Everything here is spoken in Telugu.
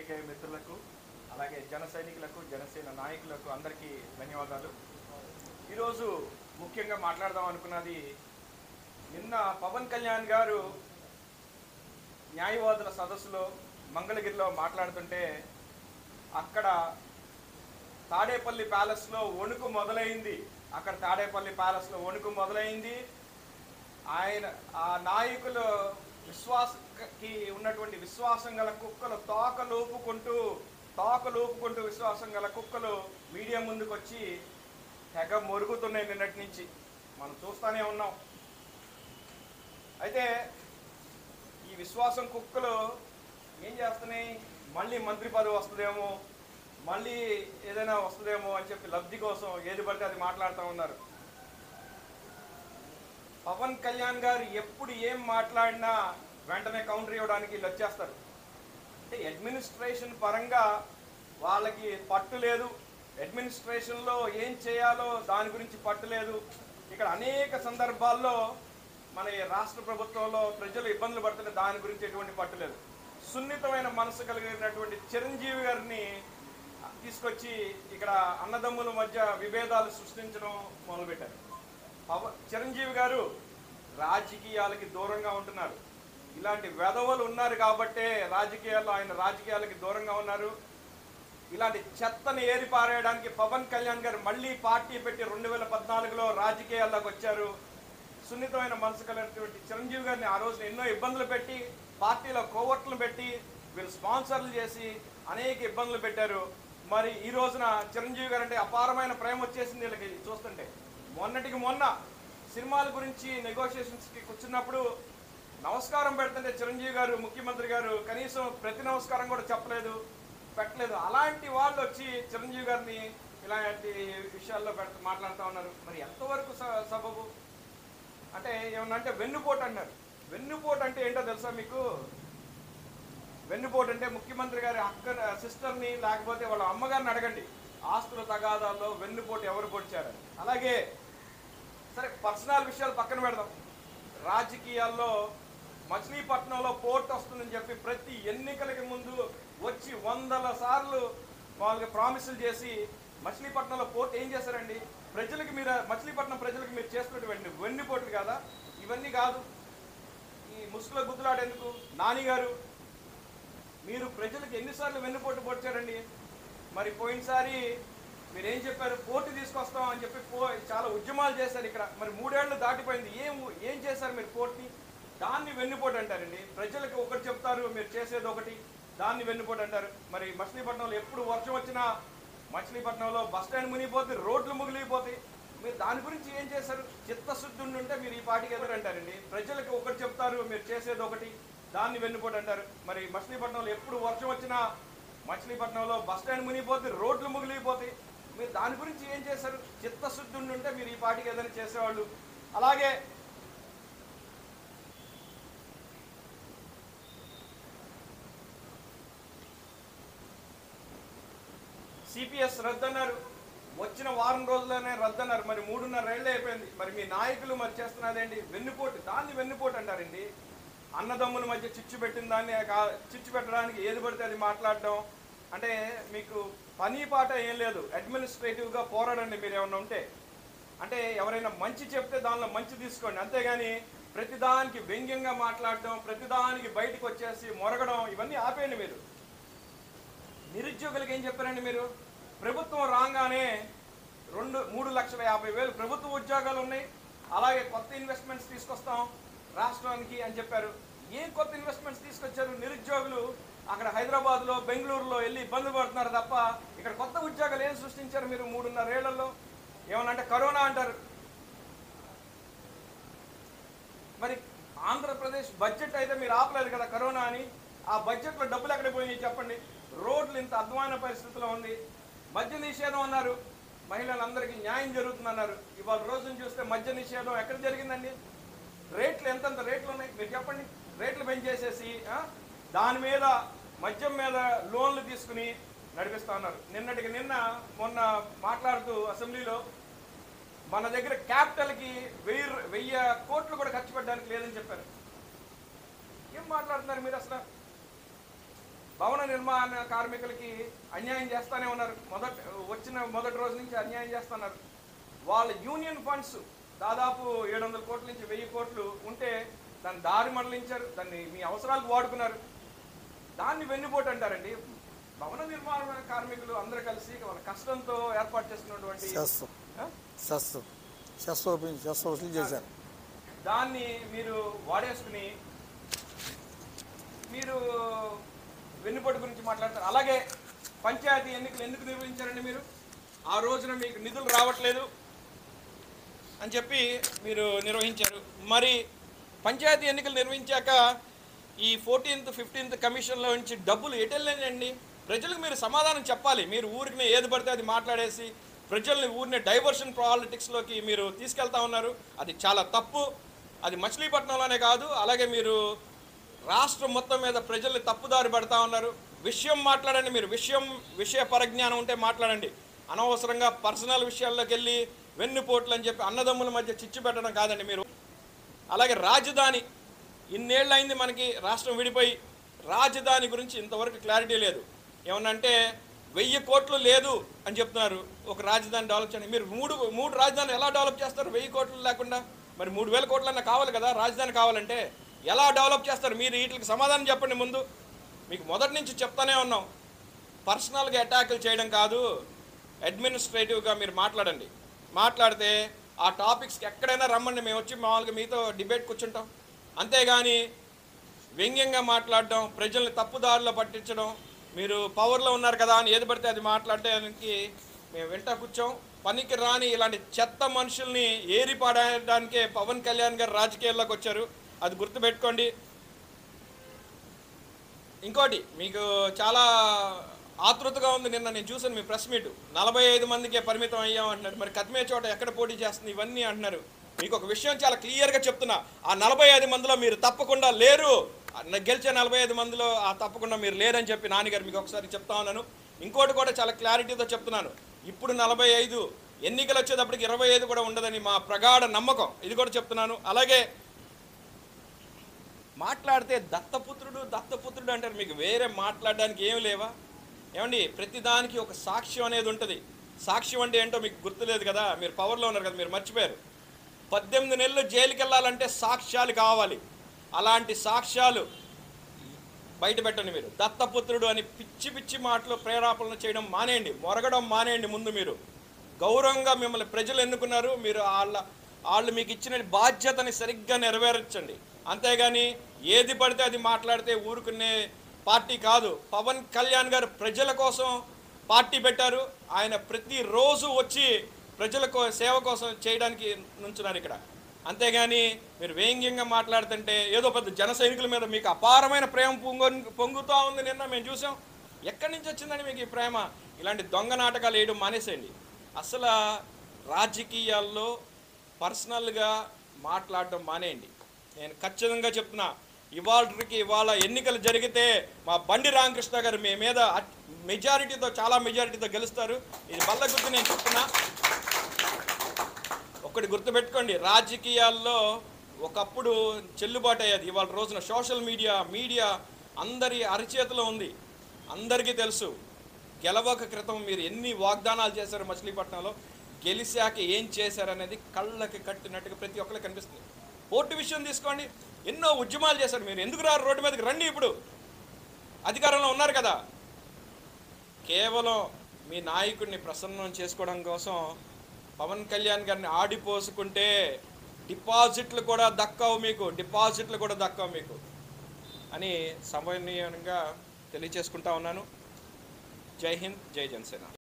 పాత్రికేయ మిత్రులకు అలాగే జన సైనికులకు జనసేన నాయకులకు అందరికీ ధన్యవాదాలు ఈరోజు ముఖ్యంగా మాట్లాడదాం అనుకున్నది నిన్న పవన్ కళ్యాణ్ గారు న్యాయవాదుల సదస్సులో మంగళగిరిలో మాట్లాడుతుంటే అక్కడ తాడేపల్లి ప్యాలెస్లో వణుకు మొదలైంది అక్కడ తాడేపల్లి ప్యాలెస్లో వణుకు మొదలైంది ఆయన ఆ నాయకులు విశ్వాసకి ఉన్నటువంటి విశ్వాసం గల కుక్కలు తోక లోపుకుంటూ తోక లోపుకుంటూ విశ్వాసం గల కుక్కలు మీడియా ముందుకు వచ్చి తెగ మొరుగుతున్నాయి నిన్నటి నుంచి మనం చూస్తూనే ఉన్నాం అయితే ఈ విశ్వాసం కుక్కలు ఏం చేస్తున్నాయి మళ్ళీ మంత్రి పదవి వస్తుందేమో మళ్ళీ ఏదైనా వస్తుందేమో అని చెప్పి లబ్ధి కోసం ఏది పడితే అది మాట్లాడుతూ ఉన్నారు పవన్ కళ్యాణ్ గారు ఎప్పుడు ఏం మాట్లాడినా వెంటనే కౌంటర్ ఇవ్వడానికి వీళ్ళు వచ్చేస్తారు అంటే అడ్మినిస్ట్రేషన్ పరంగా వాళ్ళకి పట్టు లేదు అడ్మినిస్ట్రేషన్లో ఏం చేయాలో దాని గురించి పట్టు లేదు ఇక్కడ అనేక సందర్భాల్లో మన ఈ రాష్ట్ర ప్రభుత్వంలో ప్రజలు ఇబ్బందులు పడుతున్న దాని గురించి ఎటువంటి పట్టు లేదు సున్నితమైన మనసు కలిగినటువంటి చిరంజీవి గారిని తీసుకొచ్చి ఇక్కడ అన్నదమ్ముల మధ్య విభేదాలు సృష్టించడం మొదలుపెట్టారు పవ చిరంజీవి గారు రాజకీయాలకి దూరంగా ఉంటున్నారు ఇలాంటి వెధవలు ఉన్నారు కాబట్టే రాజకీయాల్లో ఆయన రాజకీయాలకి దూరంగా ఉన్నారు ఇలాంటి చెత్తని ఏరి పారేయడానికి పవన్ కళ్యాణ్ గారు మళ్ళీ పార్టీ పెట్టి రెండు వేల పద్నాలుగులో రాజకీయాల్లోకి వచ్చారు సున్నితమైన మనసు కలిగినటువంటి చిరంజీవి గారిని ఆ రోజున ఎన్నో ఇబ్బందులు పెట్టి పార్టీలో కోవట్లను పెట్టి వీళ్ళు స్పాన్సర్లు చేసి అనేక ఇబ్బందులు పెట్టారు మరి ఈ రోజున చిరంజీవి గారు అంటే అపారమైన ప్రేమ వచ్చేసింది వీళ్ళకి చూస్తుంటే మొన్నటికి మొన్న సినిమాల గురించి నెగోషియేషన్స్కి కూర్చున్నప్పుడు నమస్కారం పెడుతుంటే చిరంజీవి గారు ముఖ్యమంత్రి గారు కనీసం ప్రతి నమస్కారం కూడా చెప్పలేదు పెట్టలేదు అలాంటి వాళ్ళు వచ్చి చిరంజీవి గారిని ఇలాంటి విషయాల్లో పెడత మాట్లాడుతూ ఉన్నారు మరి ఎంతవరకు స- సబబు అంటే ఏమన్నా అంటే వెన్నుపోటు అన్నారు వెన్నుపోటు అంటే ఏంటో తెలుసా మీకు వెన్నుపోటు అంటే ముఖ్యమంత్రి గారి అక్క సిస్టర్ని లేకపోతే వాళ్ళ అమ్మగారిని అడగండి ఆస్తుల తగాదాల్లో వెన్నుపోటు ఎవరు పొడిచారని అలాగే సరే పర్సనల్ విషయాలు పక్కన పెడదాం రాజకీయాల్లో మచిలీపట్నంలో పోర్ట్ వస్తుందని చెప్పి ప్రతి ఎన్నికలకి ముందు వచ్చి వందల సార్లు వాళ్ళకి ప్రామిసులు చేసి మచిలీపట్నంలో పోర్ట్ ఏం చేశారండి ప్రజలకి మీరు మచిలీపట్నం ప్రజలకు మీరు చేస్తున్నటువంటి వెన్నుపోట్లు కాదా ఇవన్నీ కాదు ఈ ముసుగుల గుద్దులాడేందుకు నాని గారు మీరు ప్రజలకు ఎన్నిసార్లు వెన్నుపోటు పొడిచారండి మరి పోయినసారి మీరు ఏం చెప్పారు పోటీ తీసుకొస్తాం అని చెప్పి పో చాలా ఉద్యమాలు చేశారు ఇక్కడ మరి మూడేళ్లు దాటిపోయింది ఏం ఏం చేశారు మీరు పోటీ దాన్ని వెన్నుపోటు అంటారండి ప్రజలకు ఒకటి చెప్తారు మీరు చేసేది ఒకటి దాన్ని వెన్నుపోటు అంటారు మరి మచిలీపట్నంలో ఎప్పుడు వర్షం వచ్చినా మచిలీపట్నంలో బస్ స్టాండ్ మునిగిపోతే రోడ్లు ముగిలిపోతాయి మీరు దాని గురించి ఏం చేశారు చిత్తశుద్ధి ఉండి ఉంటే మీరు ఈ పార్టీకి ఎదురంటారండి ప్రజలకు ఒకటి చెప్తారు మీరు చేసేది ఒకటి దాన్ని వెన్నుపోటు అంటారు మరి మచిలీపట్నంలో ఎప్పుడు వర్షం వచ్చినా మచిలీపట్నంలో బస్ స్టాండ్ మునిగిపోతే రోడ్లు ముగిలిపోతాయి మీరు దాని గురించి ఏం చేశారు చిత్తశుద్ధి ఉండి ఉంటే మీరు ఈ పార్టీకి ఏదైనా చేసేవాళ్ళు అలాగే సిపిఎస్ రద్దన్నారు వచ్చిన వారం రోజుల్లోనే రద్దన్నారు మరి మూడున్నర ఏళ్ళే అయిపోయింది మరి మీ నాయకులు మరి చేస్తున్నదేంటి వెన్నుపోటు దాన్ని వెన్నుపోటు అంటారండి అన్నదమ్ముల మధ్య చిచ్చు పెట్టిన దాన్ని కా- చిచ్చు పెట్టడానికి ఏది పడితే అది మాట్లాడడం అంటే మీకు పని పాట ఏం లేదు అడ్మినిస్ట్రేటివ్గా పోరాడండి మీరు ఏమన్నా ఉంటే అంటే ఎవరైనా మంచి చెప్తే దానిలో మంచి తీసుకోండి అంతేగాని ప్రతిదానికి వ్యంగ్యంగా మాట్లాడడం ప్రతిదానికి బయటకు వచ్చేసి మొరగడం ఇవన్నీ ఆపేయండి మీరు నిరుద్యోగులకు ఏం చెప్పారండి మీరు ప్రభుత్వం రాగానే రెండు మూడు లక్షల యాభై వేలు ప్రభుత్వ ఉద్యోగాలు ఉన్నాయి అలాగే కొత్త ఇన్వెస్ట్మెంట్స్ తీసుకొస్తాం రాష్ట్రానికి అని చెప్పారు ఏం కొత్త ఇన్వెస్ట్మెంట్స్ తీసుకొచ్చారు నిరుద్యోగులు అక్కడ హైదరాబాద్లో బెంగళూరులో వెళ్ళి ఇబ్బందులు పడుతున్నారు తప్ప ఇక్కడ కొత్త ఉద్యోగాలు ఏం సృష్టించారు మీరు మూడున్నర ఏళ్లలో ఏమన్నా అంటే కరోనా అంటారు మరి ఆంధ్రప్రదేశ్ బడ్జెట్ అయితే మీరు ఆపలేదు కదా కరోనా అని ఆ బడ్జెట్లో డబ్బులు ఎక్కడ పోయినాయి చెప్పండి రోడ్లు ఇంత అధ్వాన పరిస్థితిలో ఉంది మద్య నిషేధం అన్నారు మహిళలందరికీ న్యాయం జరుగుతుందన్నారు ఇవాళ రోజున చూస్తే మద్య నిషేధం ఎక్కడ జరిగిందండి రేట్లు ఎంతెంత రేట్లు ఉన్నాయి మీరు చెప్పండి రేట్లు పెంచేసేసి ఆ, దాని మీద మద్యం మీద లోన్లు తీసుకుని నడిపిస్తా ఉన్నారు నిన్నటికి నిన్న మొన్న మాట్లాడుతూ అసెంబ్లీలో మన దగ్గర క్యాపిటల్కి వెయ్యి వెయ్యి కోట్లు కూడా ఖర్చు పెట్టడానికి లేదని చెప్పారు ఏం మాట్లాడుతున్నారు మీరు అసలు భవన నిర్మాణ కార్మికులకి అన్యాయం చేస్తానే ఉన్నారు మొదటి వచ్చిన మొదటి రోజు నుంచి అన్యాయం చేస్తున్నారు వాళ్ళ యూనియన్ ఫండ్స్ దాదాపు ఏడు వందల కోట్ల నుంచి వెయ్యి కోట్లు ఉంటే దాన్ని దారి మరలించారు దాన్ని మీ అవసరాలకు వాడుకున్నారు దాన్ని వెన్నుపోటు అంటారండి భవన నిర్మాణ కార్మికులు అందరూ కలిసి వాళ్ళ కష్టంతో ఏర్పాటు చేసుకున్నటువంటి సెస్ ఆ? సెస్ సెస్ ఓపెన్ సెస్ వసూలు చేశారు దాన్ని మీరు వాడేసుకుని మీరు వెన్నుపోటు గురించి మాట్లాడతారు అలాగే పంచాయతీ ఎన్నికలు ఎందుకు నిర్వహించారండి మీరు ఆ రోజున మీకు నిధులు రావట్లేదు అని చెప్పి మీరు నిర్వహించారు మరి పంచాయతీ ఎన్నికలు నిర్వహించాక ఈ ఫోర్టీన్త్ ఫిఫ్టీన్త్ కమిషన్లో నుంచి డబ్బులు ఎటెళ్ళండి ప్రజలకు మీరు సమాధానం చెప్పాలి మీరు ఊరికి ఏది పడితే అది మాట్లాడేసి ప్రజల్ని ఊరిని డైవర్షన్ పాలిటిక్స్లోకి మీరు తీసుకెళ్తా ఉన్నారు అది చాలా తప్పు అది మచిలీపట్నంలోనే కాదు అలాగే మీరు రాష్ట్రం మొత్తం మీద ప్రజల్ని తప్పుదారి పడతా ఉన్నారు విషయం మాట్లాడండి మీరు విషయం విషయ పరిజ్ఞానం ఉంటే మాట్లాడండి అనవసరంగా పర్సనల్ విషయాల్లోకి వెళ్ళి వెన్నుపోట్లు అని చెప్పి అన్నదమ్ముల మధ్య చిచ్చు పెట్టడం కాదండి మీరు అలాగే రాజధాని ఇన్నేళ్ళైంది మనకి రాష్ట్రం విడిపోయి రాజధాని గురించి ఇంతవరకు క్లారిటీ లేదు ఏమన్నంటే వెయ్యి కోట్లు లేదు అని చెప్తున్నారు ఒక రాజధాని డెవలప్ చేయండి మీరు మూడు మూడు రాజధాని ఎలా డెవలప్ చేస్తారు వెయ్యి కోట్లు లేకుండా మరి మూడు వేల కోట్లన్నా కావాలి కదా రాజధాని కావాలంటే ఎలా డెవలప్ చేస్తారు మీరు వీటికి సమాధానం చెప్పండి ముందు మీకు మొదటి నుంచి చెప్తానే ఉన్నాం పర్సనల్గా అటాకులు చేయడం కాదు అడ్మినిస్ట్రేటివ్గా మీరు మాట్లాడండి మాట్లాడితే ఆ టాపిక్స్కి ఎక్కడైనా రమ్మండి మేము వచ్చి మామూలుగా మీతో డిబేట్ కూర్చుంటాం అంతేగాని వ్యంగ్యంగా మాట్లాడడం ప్రజల్ని తప్పుదారిలో పట్టించడం మీరు పవర్లో ఉన్నారు కదా అని ఏది పడితే అది మాట్లాడడానికి మేము వెంట కూర్చోం పనికి రాని ఇలాంటి చెత్త మనుషుల్ని ఏరి పాడడానికే పవన్ కళ్యాణ్ గారు రాజకీయాల్లోకి వచ్చారు అది గుర్తుపెట్టుకోండి ఇంకోటి మీకు చాలా ఆతృతగా ఉంది నిన్న నేను చూసాను మీ ప్రెస్ మీట్ నలభై ఐదు మందికే పరిమితం అయ్యాం అంటున్నారు మరి కత్మే చోట ఎక్కడ పోటీ చేస్తుంది ఇవన్నీ అంటున్నారు మీకు ఒక విషయం చాలా క్లియర్గా చెప్తున్నా ఆ నలభై ఐదు మందిలో మీరు తప్పకుండా లేరు ఆ గెలిచే నలభై ఐదు మందిలో ఆ తప్పకుండా మీరు లేరని చెప్పి నాన్నగారు మీకు ఒకసారి చెప్తా ఉన్నాను ఇంకోటి కూడా చాలా క్లారిటీతో చెప్తున్నాను ఇప్పుడు నలభై ఐదు ఎన్నికలు వచ్చేటప్పటికి ఇరవై ఐదు కూడా ఉండదని మా ప్రగాఢ నమ్మకం ఇది కూడా చెప్తున్నాను అలాగే మాట్లాడితే దత్తపుత్రుడు దత్తపుత్రుడు అంటారు మీకు వేరే మాట్లాడడానికి ఏం లేవా ఏమండి ప్రతిదానికి ఒక సాక్ష్యం అనేది ఉంటుంది సాక్ష్యం అంటే ఏంటో మీకు గుర్తులేదు కదా మీరు పవర్లో ఉన్నారు కదా మీరు మర్చిపోయారు పద్దెనిమిది నెలలు జైలుకి వెళ్ళాలంటే సాక్ష్యాలు కావాలి అలాంటి సాక్ష్యాలు బయట పెట్టండి మీరు దత్తపుత్రుడు అని పిచ్చి పిచ్చి మాటలు ప్రేరేపణ చేయడం మానేయండి మొరగడం మానేయండి ముందు మీరు గౌరవంగా మిమ్మల్ని ప్రజలు ఎన్నుకున్నారు మీరు వాళ్ళ వాళ్ళు మీకు ఇచ్చిన బాధ్యతని సరిగ్గా నెరవేర్చండి అంతేగాని ఏది పడితే అది మాట్లాడితే ఊరుకునే పార్టీ కాదు పవన్ కళ్యాణ్ గారు ప్రజల కోసం పార్టీ పెట్టారు ఆయన ప్రతిరోజు వచ్చి ప్రజల కో సేవ కోసం చేయడానికి నుంచున్నారు ఇక్కడ అంతేగాని మీరు వ్యంగ్యంగా మాట్లాడుతుంటే ఏదో పెద్ద జన సైనికుల మీద మీకు అపారమైన ప్రేమ పొంగు పొంగుతూ ఉంది నిన్న మేము చూసాం ఎక్కడి నుంచి వచ్చిందండి మీకు ఈ ప్రేమ ఇలాంటి దొంగ నాటకాలు వేయడం మానేసేయండి అసలు రాజకీయాల్లో పర్సనల్గా మాట్లాడడం మానేయండి నేను ఖచ్చితంగా చెప్తున్నా ఇవాళకి ఇవాళ ఎన్నికలు జరిగితే మా బండి రామకృష్ణ గారు మీ మీద మెజారిటీతో చాలా మెజారిటీతో గెలుస్తారు ఇది బల్ల గుర్తు నేను చెప్తున్నా ఒకటి గుర్తుపెట్టుకోండి రాజకీయాల్లో ఒకప్పుడు చెల్లుబాటు అయ్యేది ఇవాళ రోజున సోషల్ మీడియా మీడియా అందరి అరచేతిలో ఉంది అందరికీ తెలుసు గెలవక క్రితం మీరు ఎన్ని వాగ్దానాలు చేశారు మచిలీపట్నంలో గెలిచాక ఏం చేశారనేది కళ్ళకి కట్టినట్టుగా ప్రతి ఒక్కరికి కనిపిస్తుంది పోర్టు విషయం తీసుకోండి ఎన్నో ఉద్యమాలు చేశారు మీరు ఎందుకు రారు రోడ్డు మీదకి రండి ఇప్పుడు అధికారంలో ఉన్నారు కదా కేవలం మీ నాయకుడిని ప్రసన్నం చేసుకోవడం కోసం పవన్ కళ్యాణ్ గారిని ఆడిపోసుకుంటే డిపాజిట్లు కూడా దక్కవు మీకు డిపాజిట్లు కూడా దక్కవు మీకు అని సమన్వయంగా తెలియచేసుకుంటా ఉన్నాను జై హింద్ జై జనసేన